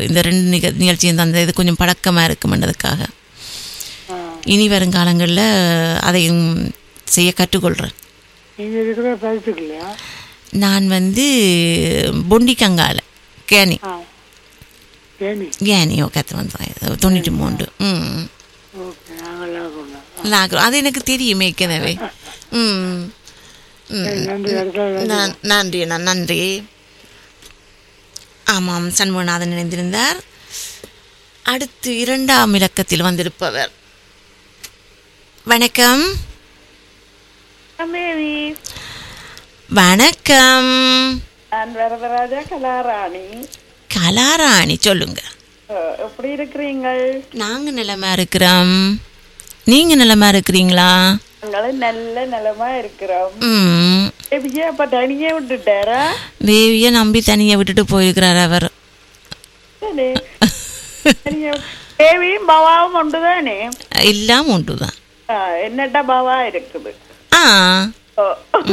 இந்த ரெண்டு நிக நிகழ்ச்சியும் தந்த இது கொஞ்சம் பழக்கமாக இருக்குமென்றதுக்காக ஆ. இனி வருங்காலங்களில் அதையும் செய்ய கற்றுக்கொள்கிறேன் நீங்க இருக்கிற பரிசுக்கு இல்லையா நான் வந்து பொண்டிக்கங்கால கேணி ஆ ஏனி கேணியோ கற்று வந்தேன் தொண்ணூற்றி மூன்று ம் ஓகே நாங்கள்லாம் சொன்னோம் லாக்ரோ அது எனக்கு தெரியும் ஏற்கனவே ம் ம் நன்றி அடுத்த நான் நன்றி அண்ணா நன்றி ஆமாம் சண்முகநாதன் இணைந்திருந்தார் அடுத்து இரண்டாம் இலக்கத்தில் வந்திருப்பவர் வணக்கம் மேவி வணக்கம் நான் வரதராஜா கலாராணி கலாராணி சொல்லுங்க அஹ், எப்படி இருக்கிறீங்கள் நாங்க நிலமா இருக்கிறோம் நீங்க நிலமா இருக்கிறீங்களா நாங்களும் நல்ல நிலமா இருக்கிறோம் ம் பேபியை அப்ப தனியே விட்டுட்டாரா தேவியை நம்பி தனியாக விட்டுட்டு போயிருக்கிறார் அவர் சரி. தனியா தேவியும் பவாவும் ஒன்றுதானே எல்லாம் உண்டு தான் அஹ், என்னட்ட பவா இருக்குது ஆ ஓ.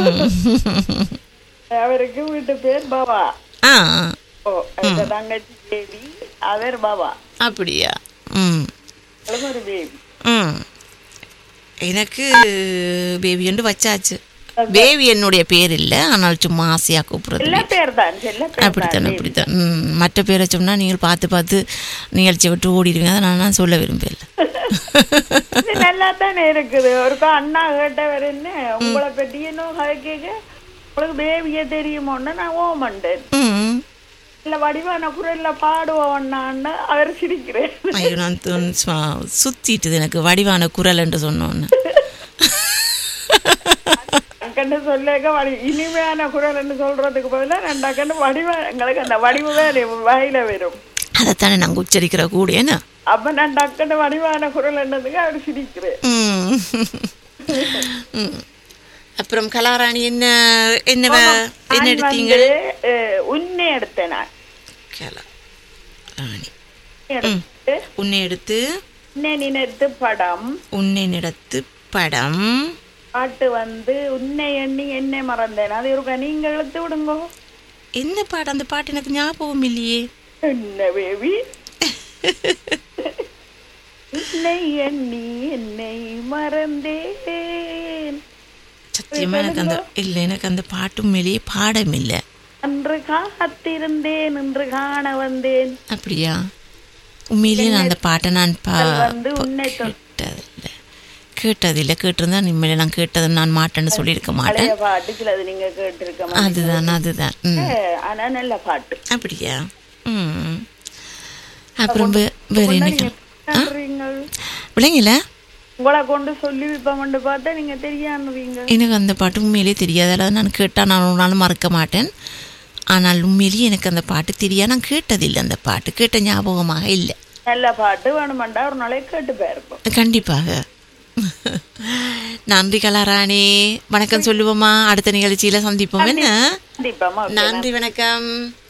அவருக்கு வீட்டு பேர் பவா ஆ ஓ அந்த தங்கச்சி தேவி அவர் பவா அப்படியா ம் அவளும் ஒரு பேபி ம் எனக்கு பேபி என்று வச்சாச்சு பேபி என்னுடைய பேர் இல்லை ஆனால் சும்மா ஆசையாக கூப்பிடுறது செல்ல பேர் தான் செல்ல பேர் அப்படித்தான் தான் அப்படித்தான் ம் மற்ற பேரை சொன்னால் நீங்கள் பார்த்து பார்த்து நிகழ்ச்சியை விட்டு ஓடிடுவீங்க அதை நான் நான் சொல்ல விரும்பல இது நல்லா தானே இருக்குது ஒருக்கா அண்ணா கேட்டவர் என்ன உங்களை பற்றி என்ன கேட்க உங்களுக்கு பேபிய தெரியுமோன்னு நான் ஓமண்டேன் ம் இல்ல வடிவான குரல்ல பாடுவோம்னான்னு அவர் சிரிக்கிறேன் ஐயோ நான் தோன் சுவா- சுத்திட்டுது எனக்கு வடிவான குரல் என்று சொன்னோன்னு கண்டு சொல்லேக்க வடி இனிமையான குரல்னு சொல்றதுக்கு பதிலா ரெண்டா கண்டு வடிவ எங்களுக்கு அந்த வடிவமே வாயில வரும் அதைத்தானே நாங்கள் உச்சரிக்கிற கூடியன்னு அப்ப நான் டக்குன்னு வடிவான குரல் என்னதுக்கு அவர் சிரிக்கிறேன் ம். ம். அப்புறம் கலாராணி என்ன என்ன வ- என்ன நான் எடுத்தீங்க வந்து அஹ், உன்னை எடுத்தேன் நான் கலாராணி எடுத்து உன்னை எடுத்து உன்னை நினைத்து படம் உன்னை நடத்து படம் பாட்டு வந்து உன்னை எண்ணி என்னை மறந்தேன் அது இருக்கா நீங்க எழுத்து விடுங்கோ என்ன பாடம் அந்த பாட்டு எனக்கு ஞாபகம் இல்லையே என்ன பேபி உன்னை எண்ணி என்னை மறந்தேன் சத்தியமா எனக்கு அந்த இல்லை எனக்கு அந்த பாட்டும் மேலேயே பாடம் இல்லை அன்று காத்திருந்தேன் இன்று காண வந்தேன் அப்படியா உண்மையிலேயே நான் அந்த பாட்டை நான் பா வந்து உன்னை தொ- கேட்டதில்லை கேட்டதில்லை கேட்டிருந்தா உண்மையிலே நான் கேட்டதை நான் மாட்டேன்னு சொல்லியிருக்க மாட்டேன் பழைய பாட்டு சிலது நீங்க கேட்டிருக்க மாட்டீங்க. அதுதான் அதுதான் ம் ஆனா நல்ல பாட்டு அப்படியா ம் அப்புறம் வே- வேற என்ன நீங்க நன்றிங்கள். விளங்கல உங்களை கொண்டு சொல்லி விப்பமண்டு பார்த்தா நீங்க தெரியாமவீங்க எனக்கு அந்த பாட்டு உண்மையிலேயே தெரியாது அதாவது நான் கேட்டால் நான் ஒரு நாள் மறக்க மாட்டேன் ஆனால் உண்மையிலேயே எனக்கு அந்த பாட்டு தெரியாது நான் கேட்டதில்லை அந்த பாட்டு கேட்ட ஞாபகமாக இல்லை நல்ல பாட்டு வேணுமெண்டா ஒரு நாளைக்கு கேட்டு போயிருப்போம் கண்டிப்பாக நன்றி கலாராணி வணக்கம் சொல்லுவோமா அடுத்த நிகழ்ச்சியில் சந்திப்போம் என்ன கண்டிப்பாமா நன்றி வணக்கம்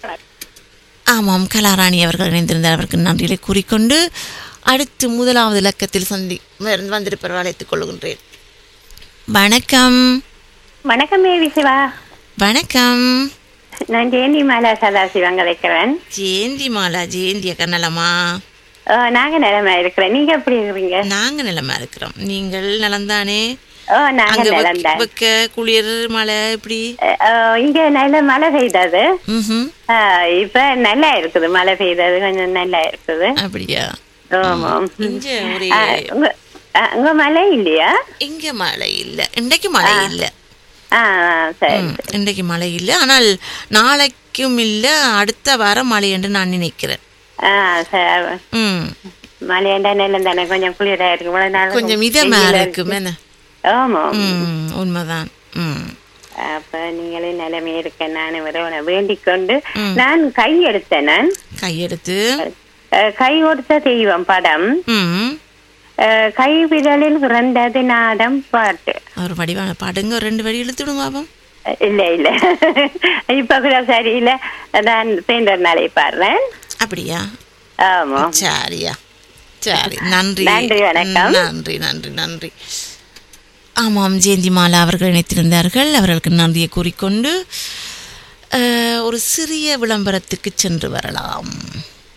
ஆமாம் கலாராணி அவர்கள் இணைந்திருந்தார் அவருக்கு நன்றிகளை கூறிக்கொண்டு அடுத்து முதலாவது இலக்கத்தில் சந்தி வந்து- வந்திருப்பவர் அழைத்துக் கொள்கின்றேன் வணக்கம் வணக்கம் மேவி சிவா வணக்கம் நான் ஜெயந்தி மாலா சதாசிவம் கலைக்கிறேன் ஜெயந்தி மாலா ஜெயந்தி அக்கா நலமா ஓ, நாங்க நிலமா இருக்கிறேன் நீங்க எப்படி இருக்கிறீங்க நாங்க நலமா இருக்கிறோம் நீங்கள் நலம்தானே ஓ நாங்க அங்க வெக்க- நிலம்தான் வெக்க குளிர் மழை இப்படி இங்க நல்ல மழை பெய்தது ம்ஹும். ஆ, இப்ப நல்லா இருக்குது மழை பெய்தது கொஞ்சம் நல்லா இருக்குது அப்படியா ஆமாம் இங்க ஒரு ஆ, உங்க ஆ, உங்க மழை இல்லையா இங்க மழை இல்ல இன்றைக்கு மழை இல்ல ஆ ஆ, சரி ம், இன்றைக்கு மழை இல்ல ஆனால் நாளைக்கும் இல்ல அடுத்த வாரம் மழை என்று நான் நினைக்கிறேன் ஆ சரி ம் மழையாண்டா நிலம் தானே கொஞ்சம் குளிரா இருக்கு இவ்வளவு நாள் கொஞ்சம் இதமா வெயிலா இருக்கும் என்ன ஆமாம் ம் உண்மைதான் ம் அப்ப நீங்களே நிலைமை இருக்க நான் இவரை வேண்டிக் கொண்டு நான் கை எடுத்தேன் நான் கையெடுத்து அஹ், கை கொடுத்த தெய்வம் படம் ம் அஹ், கை விரலில் பிறந்தது நாடம் பாட்டு ஒரு வடிவான பாடுங்க ரெண்டு வரி இழுத்துடுங்க பாப்போம் அஹ், இல்ல இல்ல இப்ப கூட சரியில்லை நான் பெயிண்டர் நாளை பாடுறேன் அப்படியா ஆமா சரியா சரி நன்றி நன்றி, வணக்கம். ம், நன்றி நன்றி நன்றி ஆமாம் ஜெயந்தி மாலா அவர்கள் இணைத்திருந்தார்கள் அவர்களுக்கு நன்றியை கூறிக்கொண்டு அஹ், ஒரு சிறிய விளம்பரத்துக்கு சென்று வரலாம்